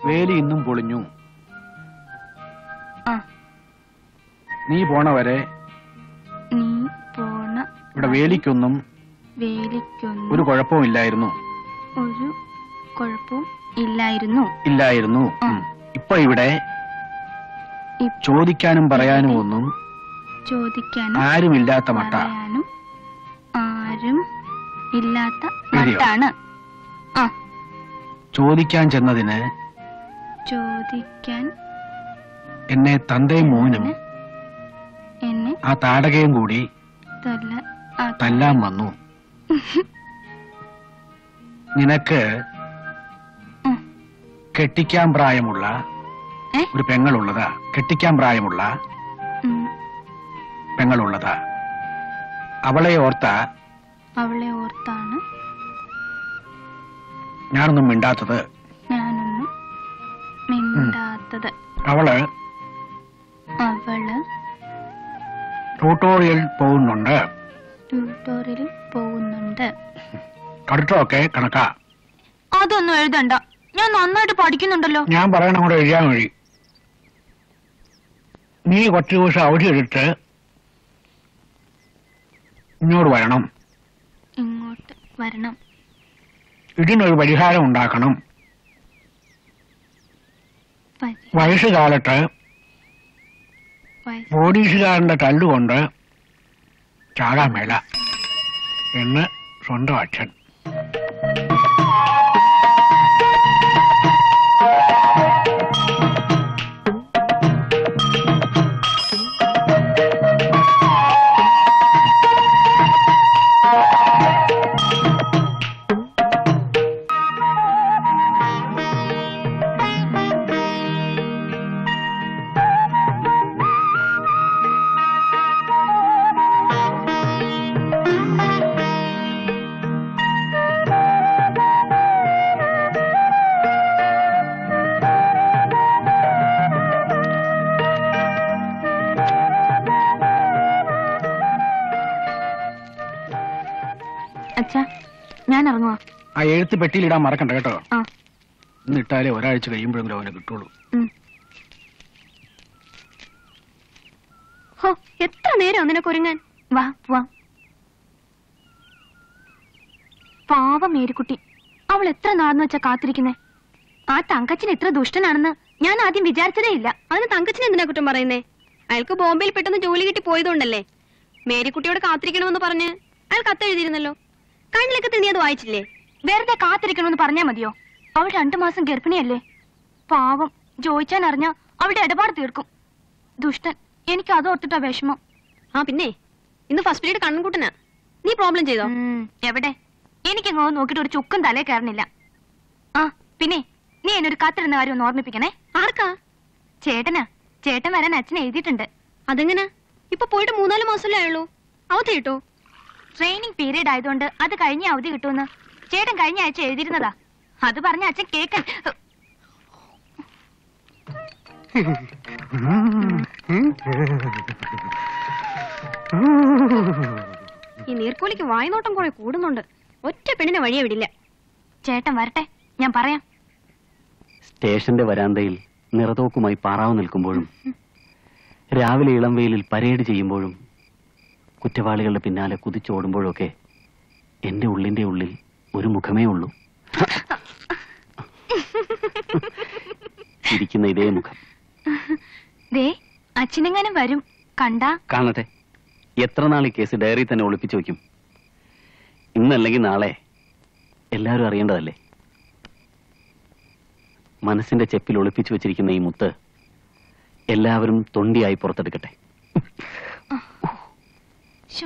വേലി ഇന്നും പൊളിഞ്ഞു ആ നീ പോണ വരെ നീ പോണ ഇവിടെ വേലിക്കൊന്നും വേലിക്കൊന്നും ഒരു കുഴപ്പവും ഇല്ലായിരുന്നു ഒരു കുഴപ്പവും ഇല്ലായിരുന്നു ഇല്ലായിരുന്നു ആ. ഉം. ഇപ്പൊ ഇവിടെ ഇപ്പ- ചോദിക്കാനും പറയാനും ഒന്നും ചോദിക്കാനും ആരുമില്ലാത്ത മട്ട പറയാനും ആരും ഇല്ലാത്ത ശരിയോ? മട്ടാണ് ആ ചോദിക്കാൻ ചെന്നതിന് ചോദിക്കാൻ എന്നെ തന്തയും മോനും എന്നെ ആ താടകയും കൂടി തല്ല ആ, തല്ലാൻ വന്നു നിനക്ക് ഉം. കെട്ടിക്കാൻ പ്രായമുള്ള ഏ? ഒരു പെങ്ങളുള്ളതാ കെട്ടിക്കാൻ പ്രായമുള്ള ഉം. പെങ്ങളുള്ളതാ അവളെ ഓർത്ത അവളെ ഓർത്താണ് ഞാനൊന്നും മിണ്ടാത്തത് ഞാനൊന്നും മിണ്ടാത്തത് അവള് അവള് ട്യൂട്ടോറിയൽ പോകുന്നുണ്ട് ട്യൂട്ടോറിയൽ പോകുന്നുണ്ട് പഠിത്തമൊക്കെ കണക്കാ അതൊന്നും എഴുതണ്ട ഞാൻ നന്നായിട്ട് പഠിക്കുന്നുണ്ടല്ലോ ഞാൻ പറയണ കൂടെ എഴുതിയാൽ മതി നീ കുറച്ച് ദിവസം അവധി എടുത്ത് ഇങ്ങോട്ട് വരണം ഇങ്ങോട്ട് വരണം ഇതിനൊരു പരിഹാരം ഉണ്ടാക്കണം പരി- വയസ്സുകാലത്ത് വയസ്സ് പോലീസുകാരന്റെ തല്ലുകൊണ്ട് ചാകാൻ മേല എന്ന് സ്വന്തം അച്ഛൻ അച്ഛാ ഞാൻ ഇറങ്ങുവാ ആ എഴുത്ത് പെട്ടിയിലിടാൻ മറക്കണ്ട കേട്ടോ ആ ഇന്നിട്ടാലേ ഒരാഴ്ച കഴിയുമ്പോഴെങ്കിലും അവനെ കിട്ടുള്ളൂ ഉം. ഹോ എത്ര നേരം നിനക്ക് ഒരുങ്ങാൻ വാ വാ പാവം മേരിക്കുട്ടി അവൾ എത്ര നാളെന്ന് വെച്ചാ കാത്തിരിക്കുന്നേ ആ തങ്കച്ചൻ എത്ര ദുഷ്ടനാണെന്ന് ഞാൻ ആദ്യം വിചാരിച്ചതേ ഇല്ല അതിന് തങ്കച്ചൻ എന്തിനാ കുറ്റം പറയുന്നേ അയാൾക്ക് ബോംബെയിൽ പെട്ടെന്ന് ജോലി കിട്ടി പോയതുകൊണ്ടല്ലേ മേരിക്കുട്ടിയോട് കാത്തിരിക്കണമെന്ന് പറഞ്ഞ് അയാൾ കത്തെഴുതിയിരുന്നല്ലോ കഴിഞ്ഞ ലക്കത്തിൽ നീ അത് വായിച്ചില്ലേ വെറുതെ കാത്തിരിക്കണമെന്ന് പറഞ്ഞാ മതിയോ അവൾ രണ്ടു മാസം ഗർഭിണിയല്ലേ പാവം ജോയിച്ചാൻ അറിഞ്ഞ അവളുടെ ഇടപാട് തീർക്കും ദുഷ്ടൻ എനിക്ക് അത് ഓർത്തിട്ടാ വിഷമം ആ പിന്നെ ഇന്ന് ഫസ്റ്റ് പീരീഡ് കണ്ണൻകുട്ടനാ നീ പ്രോബ്ലം ചെയ്തോ ഉം, എവിടെ എനിക്കങ്ങോ നോക്കിട്ട് ഒരു ചുക്കും തലേ കയറണില്ല ആ പിന്നെ നീ എന്നൊരു കത്തിരുന്ന കാര്യം ഒന്ന് ഓർമ്മിപ്പിക്കണേ ആർക്കാ ചേട്ടനാ ചേട്ടൻ വരാൻ അച്ഛൻ എഴുതിയിട്ടുണ്ട് അതെങ്ങനെ ഇപ്പൊ പോയിട്ട് മൂന്നാല് മാസമല്ലേ ആയുള്ളൂ അവധി കിട്ടോ ട്രെയിനിങ് പീരീഡ് ആയതുകൊണ്ട് അത് കഴിഞ്ഞ അവധി കിട്ടുമെന്ന് ചേട്ടൻ കഴിഞ്ഞ ആഴ്ച എഴുതിയിരുന്നതാ അത് പറഞ്ഞ അച്ഛൻ കേക്കൻ ഈ നീർക്കോലിക്ക് വായ്നോട്ടം കുറെ കൂടുന്നുണ്ട് ഒറ്റ പെണ്ണിനെ വഴിയെ വിടില്ല ചേട്ടൻ വരട്ടെ ഞാൻ പറയാം സ്റ്റേഷന്റെ വരാന്തയിൽ നിറതോക്കുമായി പാറാവ് നിൽക്കുമ്പോഴും രാവിലെ ഇളം വെയിലിൽ പരേഡ് ചെയ്യുമ്പോഴും കുറ്റവാളികളുടെ പിന്നാലെ കുതിച്ചോടുമ്പോഴൊക്കെ എന്റെ ഉള്ളിന്റെ ഉള്ളിൽ ഒരു മുഖമേ ഉള്ളൂ ഇരിക്കുന്ന ഇതേ മുഖം ദേ അച്ഛനെങ്ങാനും വരും കണ്ടാ കാണട്ടെ എത്ര നാൾ ഈ കേസ് ഡയറി തന്നെ ഒളിപ്പിച്ചു വയ്ക്കും ഇന്നല്ലെങ്കിൽ നാളെ എല്ലാവരും അറിയേണ്ടതല്ലേ മനസ്സിന്റെ ചെപ്പിൽ ഒളിപ്പിച്ചു വെച്ചിരിക്കുന്ന ഈ മുത്ത് എല്ലാവരും തൊണ്ടിയായി പുറത്തെടുക്കട്ടെ ശോ,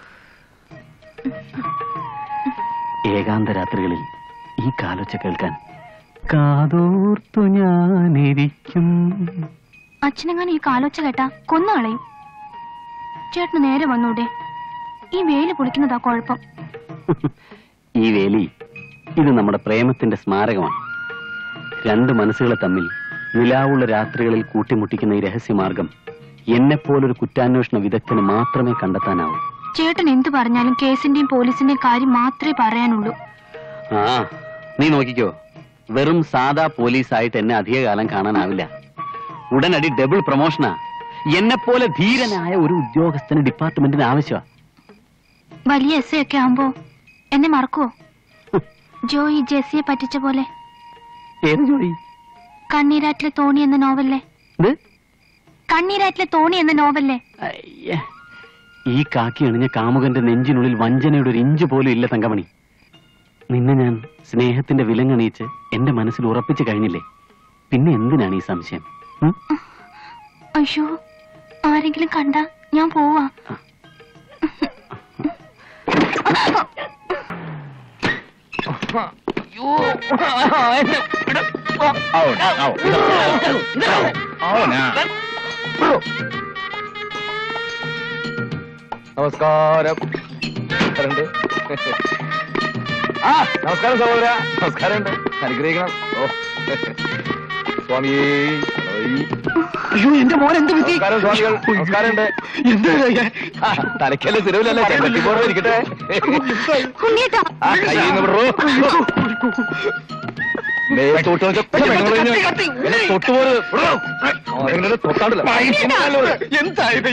ഏകാന്ത രാത്രികളിൽ ഈ കാലൊച്ച കേൾക്കാൻ കാതോർത്തു ഞാനിരിക്കും അച്ഛനെങ്ങാനും ഈ കാലൊച്ച കേട്ടാ കൊന്നു കളയും ചേട്ടന് നേരെ വന്നൂടെ ഈ വേല് പൊളിക്കുന്നതാ കുഴപ്പം ഈ വേലി ഇത് നമ്മുടെ പ്രേമത്തിന്റെ സ്മാരകമാണ് രണ്ട് മനസ്സുകളെ തമ്മിൽ നിലാവുള്ള രാത്രികളിൽ കൂട്ടിമുട്ടിക്കുന്ന ഈ രഹസ്യമാർഗം എന്നെപ്പോലൊരു കുറ്റാന്വേഷണ വിദഗ്ധന് മാത്രമേ കണ്ടെത്താനാവൂ ചേട്ടൻ എന്ത് പറഞ്ഞാലും കേസിന്റെയും പോലീസിന്റെയും കാര്യം മാത്രമേ പറയാനുള്ളൂ ആ നീ നോക്കിക്കോ വെറും സാധാ പോലീസായിട്ട് എന്നെ അധികകാലം കാണാനാവില്ല ഉടനടി ഡബിൾ പ്രൊമോഷനാ എന്നെ പോലെ ധീരനായ ഒരു ഉദ്യോഗസ്ഥന് ഡിപ്പാർട്ട്മെന്റിന് ആവശ്യമാ വലിയ എസ് ഒക്കെ ആവുമ്പോ എന്നെ മറക്കുവോ ജോയി ജെസ്സിയെ പറ്റിച്ച പോലെ ഏത് ജോലി കണ്ണീരാറ്റിലെ തോണി എന്ന നോവല്ലേ ഇത് കണ്ണീരാറ്റിലെ തോണി എന്ന നോവല്ലേ അയ്യേ. ഈ കാക്കി അണിഞ്ഞ കാമുകന്റെ നെഞ്ചിനുള്ളിൽ വഞ്ചനയുടെ ഒരു ഇഞ്ച് പോലും ഇല്ല തങ്കമണി നിന്നെ ഞാൻ സ്നേഹത്തിന്റെ വിലങ്ങണിയിച്ച് എന്റെ മനസ്സിൽ ഉറപ്പിച്ചു കഴിഞ്ഞില്ലേ പിന്നെ എന്തിനാണ് ഈ സംശയം ഉം? അയ്യോ ആരെങ്കിലും കണ്ട ഞാൻ പോവാ നമസ്കാരം ഉണ്ട് ആ നമസ്കാരം സഹോദര നമസ്കാരമുണ്ട് അനുഗ്രഹിക്കണം ഓ സ്വാമി അയ്യോ എന്റെ മോൻ എന്ത് പറ്റി നമസ്കാരം സ്വാമികൾ നമസ്കാരമുണ്ട് എന്താ ആ, തലയ്ക്കല്ലേ തിരുവില്ലല്ലേ ചെമ്പട്ടിപ്പോടെ ഇരിക്കട്ടെ ഉണ്ണിയേട്ടാ ആ കയ്യിൽ നിന്ന് വിടറോ ദേ, തൊട്ട് നോക്ക്. പെണ്ണുങ്ങൾ ഇങ്ങനെ- എന്നെ തൊട്ട് പോര്. വിടറോ. ആ, എങ്ങനെ തൊട്ടാടില്ല എന്തായത്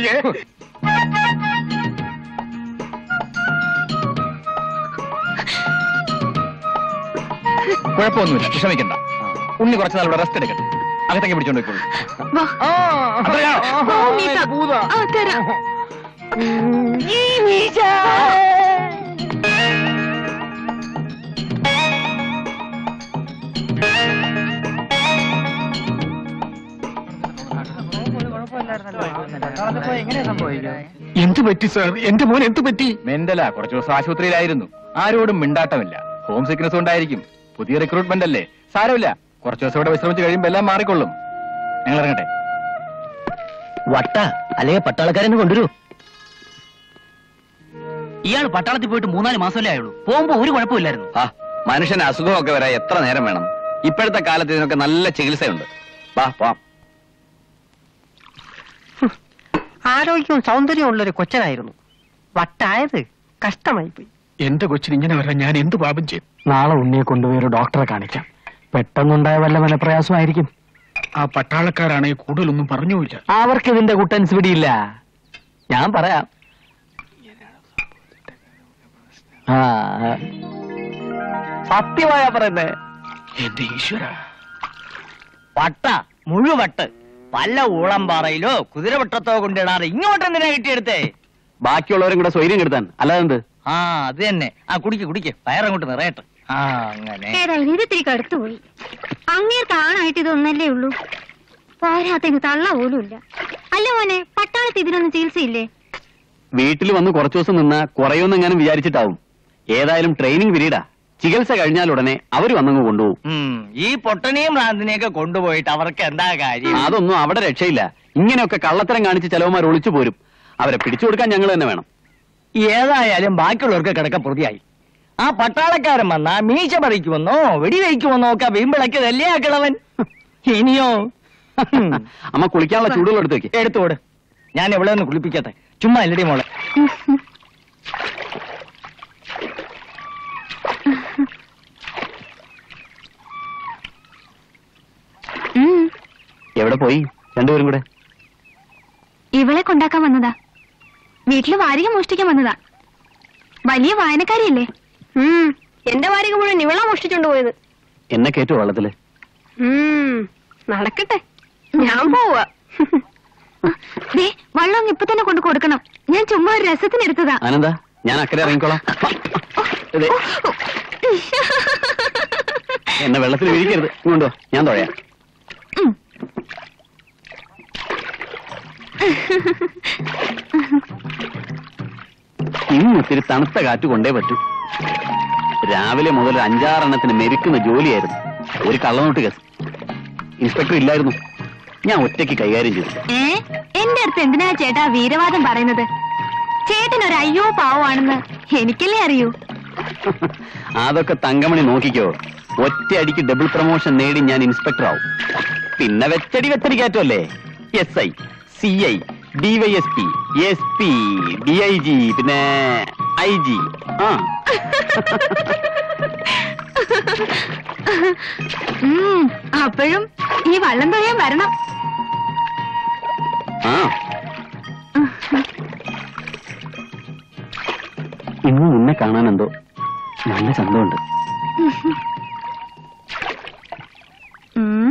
കുഴപ്പമൊന്നുമില്ല വിഷമിക്കണ്ട ഉണ്ണി കുറച്ച് നാൾ ഇവിടെ റെസ്റ്റ് എടുക്കട്ടെ അകത്തേക്ക് പിടിച്ചോണ്ട് പോയിക്കോളൂ വാ. വാ, ഉണ്ണിയേട്ടാ. ആ, തരാം. എന്ത് പറ്റി സാർ എന്റെ മോൻ എന്ത് പറ്റി മെന്റല കുറച്ചു ദിവസം ആശുപത്രിയിലായിരുന്നു ആരോടും മിണ്ടാട്ടമില്ല ഹോം സിക്നസ് ഉണ്ടായിരിക്കും പുതിയ റിക്രൂട്ട്മെന്റ് അല്ലേ സാരമില്ല കുറച്ചു ദിവസം ഇവിടെ വിശ്രമിച്ച് കഴിയുമ്പോ എല്ലാം മാറിക്കൊള്ളും ഞങ്ങൾ ഇറങ്ങട്ടെ വട്ട അല്ലെങ്കിൽ പട്ടാളക്കാരനെ കൊണ്ടുവരൂ ഇയാൾ പട്ടാളത്തിൽ പോയിട്ട് മൂന്നാല് മാസമല്ലേ ആയുള്ളൂ പോകുമ്പോ ഒരു കുഴപ്പമില്ലായിരുന്നു ആ മനുഷ്യന് അസുഖമൊക്കെ വരാൻ എത്ര നേരം വേണം ഇപ്പോഴത്തെ കാലത്ത് ഇതിനൊക്കെ നല്ല ചികിത്സയുണ്ട് വാ പോവാം ആരോഗ്യവും സൗന്ദര്യവും ഉള്ളൊരു കൊച്ചനായിരുന്നു വട്ടായത് കഷ്ടമായി പോയി എന്റെ കൊച്ചിന് ഇങ്ങനെ വരാൻ ഞാൻ എന്ത് പാപം ചെയ്തു നാളെ ഉണ്ണിയെ കൊണ്ടുപോയി ഒരു ഡോക്ടറെ കാണിക്കാം പെട്ടെന്നുണ്ടായ വല്ല മനപ്രയാസമായിരിക്കും ആ പട്ടാളക്കാരാണെങ്കിൽ കൂടുതലൊന്നും പറഞ്ഞുമില്ല അവർക്ക് ഇതിന്റെ കുട്ടൻസ് പിടിയില്ല ഞാൻ പറയാം ആ സത്യമായ പറയുന്നേ എന്റെ ഈശ്വര വട്ട മുഴുവട്ട് പല്ല ഊളംപാറയിലോ കുതിരവട്ടത്തോ കൊണ്ടിടാറ് ഇങ്ങോട്ട് എന്തിനാ കിട്ടിയെടുത്തേ ബാക്കിയുള്ളവരും കൂടെ സ്വൈര്യം കെടുത്താൻ അല്ലാതെ എന്ത് ആ അത് തന്നെ ആ കുടിക്ക് കുടിക്ക് വയറങ്ങോട്ട് നിറയട്ടെ ആ അങ്ങനെ ഏതായാലും ഇത് ഇത്തിരി കടുത്തു പോയി അങ്ങേർക്ക് ആണായിട്ട് ഇതൊന്നല്ലേ ഉള്ളൂ പോരാത്തതിന് തള്ള പോലും ഇല്ല അല്ല മോനെ പട്ടാളത്ത് ഇതിനൊന്നും ചികിത്സയില്ലേ വീട്ടിൽ വന്ന് കുറച്ചു ദിവസം നിന്നാ കുറയൊന്നെങ്ങാനും വിചാരിച്ചിട്ടാവും ഏതായാലും ട്രെയിനിങ് പീരീഡാ ചികിത്സ കഴിഞ്ഞാൽ ഉടനെ അവര് വന്നങ്ങ് കൊണ്ടുപോകും ഉം, ഈ പൊട്ടനെയും ഭ്രാന്തിനെയൊക്കെ കൊണ്ടുപോയിട്ട് അവർക്ക് എന്താ കാര്യം അതൊന്നും അവിടെ രക്ഷയില്ല ഇങ്ങനെയൊക്കെ കള്ളത്തരം കാണിച്ച് ചിലവന്മാർ ഒളിച്ചു പോരും അവരെ പിടിച്ചു കൊടുക്കാൻ ഞങ്ങൾ തന്നെ വേണം ഏതായാലും ബാക്കിയുള്ളവർക്ക് കിടക്ക പ്രതിയായി ആ പട്ടാളക്കാരൻ വന്നാ മീശ പറിക്കുമെന്നോ വെടിവെക്കുമെന്നോ ഒക്കെ വീമ്പിളക്കിയതല്ലേ ആ കിളവൻ ഇനിയോ ഉം, അമ്മ കുളിക്കാനുള്ള ചൂടുകൾ എടുത്തു വെക്ക് എടുത്തോട് ഞാൻ എവിടെ ഒന്ന് കുളിപ്പിക്കട്ടെ ചുമ്മാ ഇല്ലടി മോളെ ഉം. എവിടെ പോയി രണ്ടുപേരും കൂടെ ഇവളെ കൊണ്ടാക്കാൻ വന്നതാ വീട്ടില് വാരിക മോഷ്ടിക്കാൻ വന്നതാ വലിയ വായനക്കാരിയല്ലേ ഉം എന്റെ വാരിക മുഴുവൻ ഇവളാ മോഷ്ടിച്ചോണ്ട് പോയത് എന്നെ കയറ്റു വെള്ളത്തില് ഉം നടക്കട്ടെ ഞാൻ പോവാ ദേ വള്ളം അങ്ങ് ഇപ്പൊ തന്നെ കൊണ്ട് കൊടുക്കണം ഞാൻ ചുമ്മാ ഒരു രസത്തിന് എടുത്തതാ ആനന്ദ ഞാൻ അക്കരെ ഇറങ്ങിക്കോളാം ദേ, എന്നെ വെള്ളത്തിൽ വീഴിക്കരുത് ഇങ്ങോട്ടോ ഞാൻ തുഴയാം ഉം. ഇന്ന് ഇത്തിരി തണുത്ത കാറ്റ് കൊണ്ടേ പറ്റൂ രാവിലെ മുതൽ ഒരു അഞ്ചാറെണ്ണത്തിന് മെരുക്കുന്ന ജോലിയായിരുന്നു ഒരു കള്ളനോട്ട് കേസ് ഇൻസ്പെക്ടർ ഇല്ലായിരുന്നു ഞാൻ ഒറ്റയ്ക്ക് കൈകാര്യം ചെയ്തു ഏ എന്റെ അടുത്ത് എന്തിനാ ചേട്ടാ വീരവാദം പറയുന്നത് ചേട്ടൻ ഒരു അയ്യോ പാവമാണെന്ന് എനിക്കല്ലേ അറിയൂ അതൊക്കെ തങ്കമണി നോക്കിക്കോ ഒറ്റയടിക്ക് ഡബിൾ പ്രൊമോഷൻ നേടി ഞാൻ ഇൻസ്പെക്ടർ ആവും പിന്നെ വെച്ചടി വെച്ചടി കയറ്റമല്ലേ S I C I DYSP S P D I G പിന്നെ ഐ ജി ആ ഉം, അപ്പോഴും ഈ വള്ളം തൊഴിയാൻ വരണം ആ ഇന്ന് നിന്നെ കാണാൻ എന്തോ നല്ല ചന്തമുണ്ട് ഉം.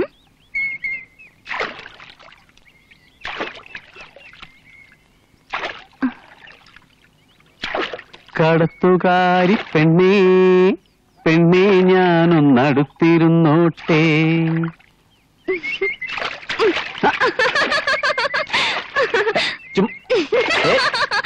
കടത്തുകാരി പെണ്ണേ പെണ്ണേ ഞാനൊന്നടുത്തിരുന്നോട്ടെ ചും- ഏ,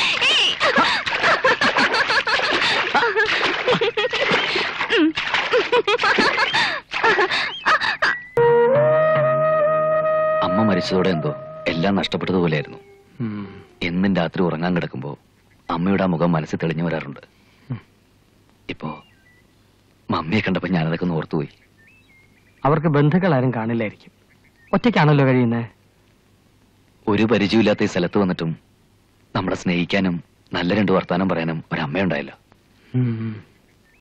അമ്മ മരിച്ചതോടെ എന്തോ എല്ലാം നഷ്ടപ്പെട്ടതുപോലെയായിരുന്നു എന്നും രാത്രി ഉറങ്ങാൻ കിടക്കുമ്പോ അമ്മയുടെ ആ മുഖം മനസ്സിൽ തെളിഞ്ഞു വരാറുണ്ട് ഇപ്പോ മമ്മിയെ കണ്ടപ്പോ ഞാനതൊക്കെ ഒന്ന് ഓർത്തുപോയി അവർക്ക് ബന്ധുക്കൾ ആരും കാണില്ലായിരിക്കും ഒറ്റയ്ക്കാണല്ലോ കഴിയുന്നത് ഒരു പരിചയമില്ലാത്ത ഈ സ്ഥലത്ത് വന്നിട്ടും നമ്മളെ സ്നേഹിക്കാനും നല്ല രണ്ട് വർത്താനം പറയാനും ഒരമ്മയുണ്ടായല്ലോ